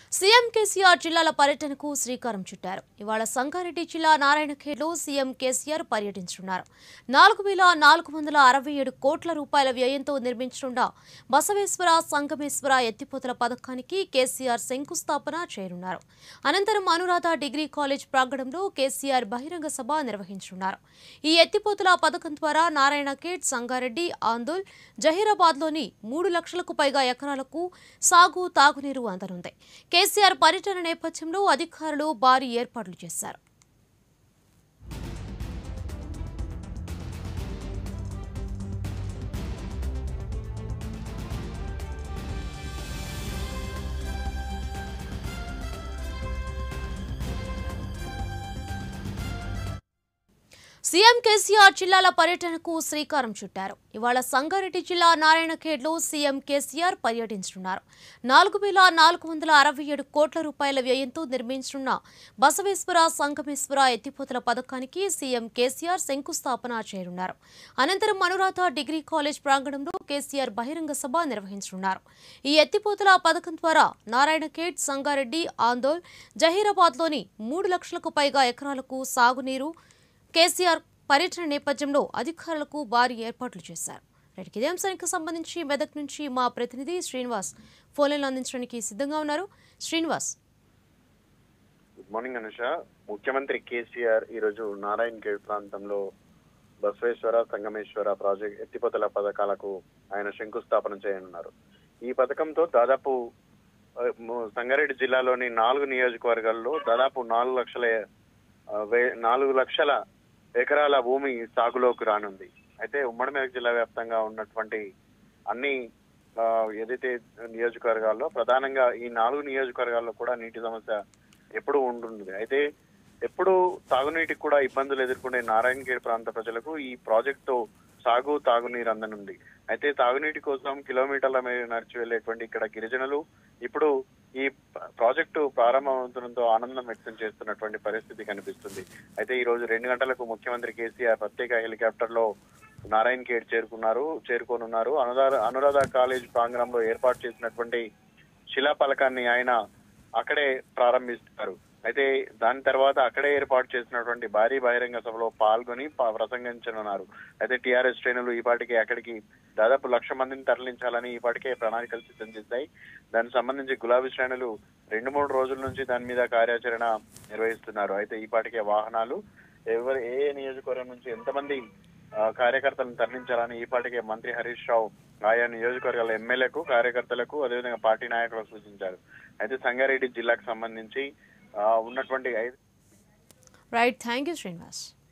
CM KCR జిల్లాల పర్యటనకు శ్రీకారం చుట్టారు ఇవాళ సంగారెడ్డి జిల్లా నారాయణఖేడ్లో సీఎం కేసీఆర్ పర్యటించనున్నారు నాలుగు వేల నాలుగు వందల అరవై ఏడు కోట్ల రూపాయల వ్యయంతో నిర్మించనున్న బసవేశ్వర సంగమేశ్వర ఎత్తిపోతల పథకానికి కేసీఆర్ శంకుస్థాపన చేయనున్నారు అనంతరం అనురాధ డిగ్రీ కాలేజ్ ప్రాంగణంలో కేసీఆర్ బహిరంగ సభ నిర్వహించనున్నారు ఈ ఎత్తిపోతల పథకం ద్వారా నారాయణఖేడ్ సంగారెడ్డి ఆందోల్ జహీరాబాద్లోని మూడు లక్షలకు పైగా ఎకరాలకు సాగు తాగునీరు అందనుంది కేసీఆర్ పర్యటన నేపథ్యంలో అధికారులు భారీ ఏర్పాట్లు చేశారు సీఎం కేసీఆర్ జిల్లాల పర్యటనకు శ్రీకారం చుట్టారు ఇవాళ సంగారెడ్డి జిల్లా నారాయణఖేడ్లో సీఎం కేసీఆర్ పర్యటించనున్నారు నాలుగు వేల నాలుగు వందల అరవై ఏడు కోట్ల రూపాయల వ్యయంతో నిర్మించనున్న బసవేశ్వర సంగమేశ్వర ఎత్తిపోతల పథకానికి సీఎం కేసీఆర్ శంకుస్థాపన చేయనున్నారు అనంతరం అనురాధ డిగ్రీ కాలేజ్ ప్రాంగణంలో కేసీఆర్ బహిరంగ సభ నిర్వహించనున్నారు ఈ ఎత్తిపోతల పథకం ద్వారా నారాయణఖేడ్ సంగారెడ్డి ఆందోల్ జహీరాబాద్లోని మూడు లక్షలకు పైగా ఎకరాలకు సాగునీరు కేసీఆర్ పర్యటన నేపథ్యంలో అధికారులకు భారీ ఏర్పాట్లు చేశారు రైట్ ఇదే అంశానికి సంబంధించి మెదక్ నుంచి మా ప్రతినిధి శ్రీనివాస్ ఫోన్లైన్లో అందించడానికి సిద్ధంగా ఉన్నారు శ్రీనివాస్ గుడ్ మార్నింగ్ అనుష ముఖ్యమంత్రి కేసీఆర్ ఈ రోజు నారాయణ్ గేట్ ప్రాంతంలో బసవేశ్వర సంగమేశ్వర ప్రాజెక్ట్ ఎత్తిపోతల పథకాలకు ఆయన శంకుస్థాపన చేయనున్నారు ఈ పథకంతో దాదాపు ఆ, ము- సంగారెడ్డి జిల్లాలోని నాలుగు నియోజకవర్గాల్లో దాదాపు నాలుగు లక్షల ఆ, వే- నాలుగు లక్షల ఎకరాల భూమి సాగులోకి రానుంది అయితే ఉమ్మడి మెదక్ జిల్లా వ్యాప్తంగా ఉన్నటువంటి అన్ని ఆ, ఏదైతే నియోజకవర్గాల్లో ప్రధానంగా ఈ నాలుగు నియోజకవర్గాల్లో కూడా నీటి సమస్య ఎప్పుడు ఉంటుంది అయితే ఎప్పుడు తాగునీటికి కూడా ఇబ్బందులు ఎదుర్కొనే నారాయణఖేడ్ ప్రాంత ప్రజలకు ఈ ప్రాజెక్ట్ తో సాగు తాగునీరు అందనుంది అయితే తాగునీటి కోసం కిలోమీటర్ల మేర నడిచి వెళ్లేటువంటి ఇక్కడ గిరిజనులు ఇప్పుడు ఈ ప- ప్రాజెక్టు ప్రారంభమవుతుండటంతో ఆనందం వ్యక్తం చేస్తున్నటువంటి పరిస్థితి కనిపిస్తుంది అయితే ఈ రోజు రెండు గంటలకు ముఖ్యమంత్రి కేసీఆర్ ప్రత్యేక హెలికాప్టర్ లో నారాయణ్ ఖేడ్ చేరుకున్నారు చేరుకోనున్నారు అనురాధ అనురాధ కాలేజ్ ప్రాంగణంలో ఏర్పాటు చేసినటువంటి శిలాఫలకాన్ని ఆయన అక్కడే ప్రారంభిస్తారు అయితే దాని తర్వాత అక్కడే ఏర్పాటు చేసినటువంటి భారీ బహిరంగ సభలో పాల్గొని ప- ప్రసంగించనున్నారు అయితే టీఆర్ఎస్ శ్రేణులు ఈ పాటికి అక్కడికి దాదాపు లక్ష మందిని తరలించాలని ఈ పాటికే ప్రణాళికలు సిద్ధం చేశాయి దానికి సంబంధించి గులాబీ శ్రేణులు రెండు మూడు రోజుల నుంచి దాని మీద కార్యాచరణ నిర్వహిస్తున్నారు అయితే ఈ పాటికే వాహనాలు ఎవరు ఏ ఏ నియోజకవర్గం నుంచి ఎంతమంది ఆ, కార్యకర్తలను తరలించాలని ఈ పాటికే మంత్రి హరీష్ రావు ఆయా నియోజకవర్గాల ఎమ్మెల్యేకు కార్యకర్తలకు అదేవిధంగా పార్టీ నాయకులకు సూచించారు అయితే సంగారెడ్డి జిల్లాకు సంబంధించి ఆ, ఉన్నటువంటి ఐదు రైట్ థ్యాంక్ యూ శ్రీనివాస్